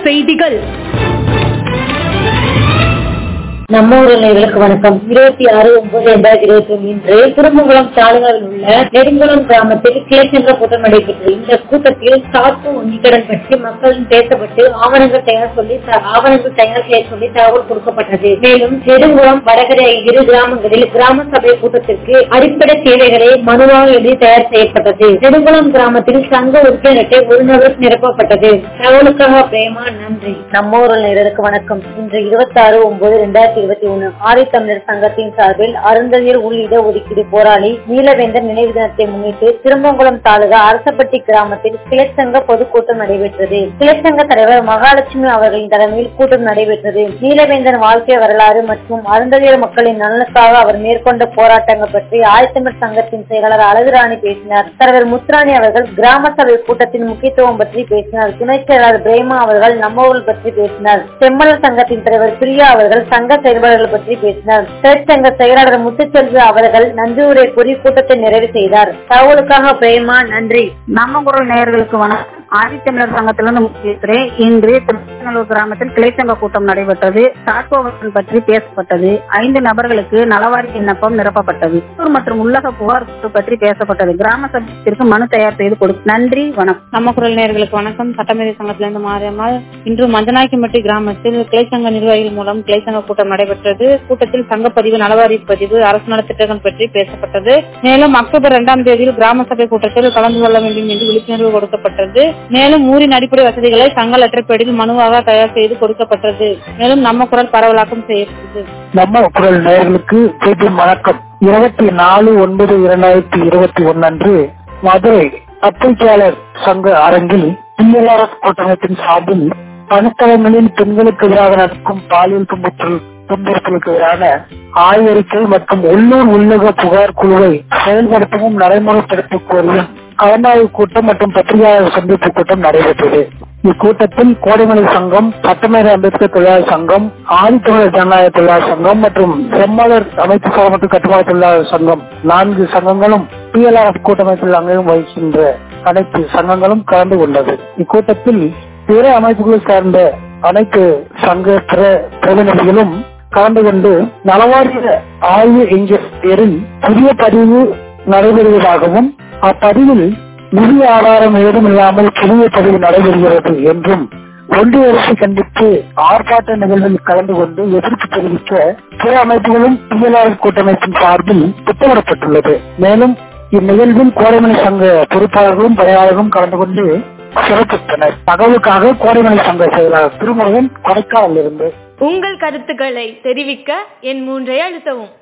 செய்திகள் நம்ம ஊர் நேர்களுக்கு வணக்கம் இருபத்தி ஆறு ஒன்பது இரண்டாயிரத்தி இருபத்தி ஒன்று இன்று திருமங்குளம் சாலைகளில் உள்ள நெடுங்குளம் கிராமத்தில் கிளைச்சென்ற கூட்டம் நடைபெற்றது இந்த கூட்டத்தில் சாத்து உன்னிக்கடன் பற்றி மக்களிடம் பேசப்பட்டு ஆவணங்கள் தயார் சொல்லி த- ஆவணங்கள் தயார் செய்ய சொல்லி தகவல் கொடுக்கப்பட்டது மேலும் நெடுங்குளம் வடகரை ஆகிய இரு கிராமங்களில் கிராம சபை கூட்டத்திற்கு அடிப்படை தேவைகளை மனுவாக எழுதி தயார் செய்யப்பட்டது நெடுங்குளம் கிராமத்தில் சங்க உறுப்பினர்களை ஒரு நபர் நிரப்பப்பட்டது தகவலுக்காக பிரேமா நன்றி நம்ம ஊர் நேர்களுக்கு வணக்கம் இன்று இருபத்தி ஆறு ஒன்பது இரண்டாயிரத்தி இருபத்தி ஒண்ணு ஆதித்தமிழர் சங்கத்தின் சார்பில் அருந்ததியர் உள்ளிட ஒதுக்கீடு போராளி நீலவேந்தர் நினைவு தினத்தை முன்னிட்டு திருமங்குளம் தாலுகா அரசப்பட்டி கிராமத்தில் கிளைச்சங்க பொதுக்கூட்டம் நடைபெற்றது கிளைச்சங்க தலைவர் மகாலட்சுமி அவர்களின் தலைமையில் கூட்டம் நடைபெற்றது நீலவேந்தன் வாழ்க்கை வரலாறு மற்றும் அருந்ததியர் மக்களின் நலனுக்காக அவர் மேற்கொண்ட போராட்டங்கள் பற்றி ஆதித்தமிழர் சங்கத்தின் செயலாளர் அழகுராணி பேசினார் தலைவர் முத்துராணி அவர்கள் கிராம சபை கூட்டத்தின் முக்கியத்துவம் பற்றி பேசினார் துணைச் செயலாளர் பிரேமா அவர்கள் நம்ம ஊர் பற்றி பேசினார் செம்மலர் சங்கத்தின் தலைவர் பிரியா அவர்கள் சங்க செயல்பாடுகள் பற்றி பேசினார் தொழிற்சங்க செயலாளர் முத்துச்செல்வி அவர்கள் நன்றியுரை கூறி கூட்டத்தை நிறைவு செய்தார் தகவலுக்காக பிரேமா நன்றி நம்ம குரல் நேயர்களுக்கு வணக்கம் ஆதித்தமிழர் சங்கத்திலிருந்து பேசுகிறேன் இன்று திருச்செங்கலூர் கிராமத்தில் கிளைச்சங்க கூட்டம் நடைபெற்றது சாட்கோவன் பற்றி பேசப்பட்டது ஐந்து நபர்களுக்கு நலவாரி விண்ணப்பம் நிரப்பப்பட்டது உள்ளூர் மற்றும் உள்ளக புகார் குழு பற்றி பேசப்பட்டது கிராம சபைக்கு மனு தயார் செய்து கொடு நன்றி வணக்கம் நம்ம குரல் நேயர்களுக்கு வணக்கம் சட்டமேதை சங்கத்திலிருந்து மாரியம்மாள் இன்று மஞ்சநாய்க்கும்பட்டி கிராமத்தில் கிளைச்சங்க நிர்வாகிகள் மூலம் கிளைச்சங்க கூட்டம் நடைபெற்றது கூட்டத்தில் சங்கப்பதிவு நலவாரி பதிவு அரசு நலத்திட்டங்கள் பற்றி பேசப்பட்டது மேலும் அக்டோபர் இரண்டாம் தேதியில் கிராம சபை கூட்டத்தில் கலந்து கொள்ள வேண்டும் என்று விழிப்புணர்வு கொடுக்கப்பட்டது மேலும் ஊரின் அடிப்படை வசதிகளை சங்க லெட்டர் பேடில் மனுவாக தயார் செய்து கொடுக்கப்பட்டது மேலும் நம்ம குரல் பரவலாக்கம் செய்யப்பட்டது நம்ம குரல் நேயர்களுக்கு செய்தி வணக்கம் இருபத்தி நாலு ஒன்பது இரண்டாயிரத்தி இருபத்தி ஒன்னு அன்று மதுரை பத்திரிகையாளர் சங்க அரங்கில் பிஎல்ஆர்எஸ் கூட்டமைப்பின் சார்பில் பணித்தளங்களில் பெண்களுக்கு எதிராக நடக்கும் பாலியல் துன்புறுத்தல் துன்புறுத்தலுக்கு எதிரான ஆய்வறிக்கை மற்றும் உள்ளூர் உள்ளக புகார் குழுவை செயல்படுத்தவும் நடைமுறைப்படுத்த கோரியும் கலந்தாய்வு கூட்டம் மற்றும் பத்திரிகையாளர் சந்திப்பு கூட்டம் நடைபெற்றது இக்கூட்டத்தில் கோடைமலை சங்கம் சட்டமேதை அம்பேத்கர் தொழிலாளர் சங்கம் ஆதித்தமிழர் ஜனநாயக தொழிலாளர் சங்கம் மற்றும் செம்மலர் அமைப்பு சார் மற்றும் கட்டுமான தொழிலாளர் சங்கம் நான்கு சங்கங்களும் பிஎல்ஆர்எஃப் கூட்டமைப்பில் அங்கம் வகிக்கின்ற அனைத்து சங்கங்களும் கலந்து கொண்டது இக்கூட்டத்தில் பிற அமைப்புகளை சார்ந்த அனைத்து சங்க பிர- பிரதிநிதிகளும் கலந்து கொண்டு நலவாரிய ஆய்வு என்கிற புதிய பதிவு நடைபெறுவதாகவும் அப்பதிவில் நிதி ஆதாரம் ஏதும் இல்லாமல் புதிய பதிவு நடைபெறுகிறது என்றும் ஒன்றிய அரசு கண்டித்து ஆர்ப்பாட்ட நிகழ்வில் கலந்து கொண்டு எதிர்ப்பு தெரிவிக்க பிற அமைப்புகளும் பிஎல்ஆர் கூட்டமைப்பின் சார்பில் திட்டமிடப்பட்டுள்ளது மேலும் இந்நிகழ்வில் கோடைமலை சங்க பொறுப்பாளர்களும் பணியாளர்களும் கலந்து கொண்டு சிறப்பித்தனர் தகவலுக்காக கோடைமலை சங்க செயலாளர் திருமுருகன் கொடைக்கானலிருந்து உங்கள் கருத்துக்களை தெரிவிக்க என் மூன்றை அழுத்தவும்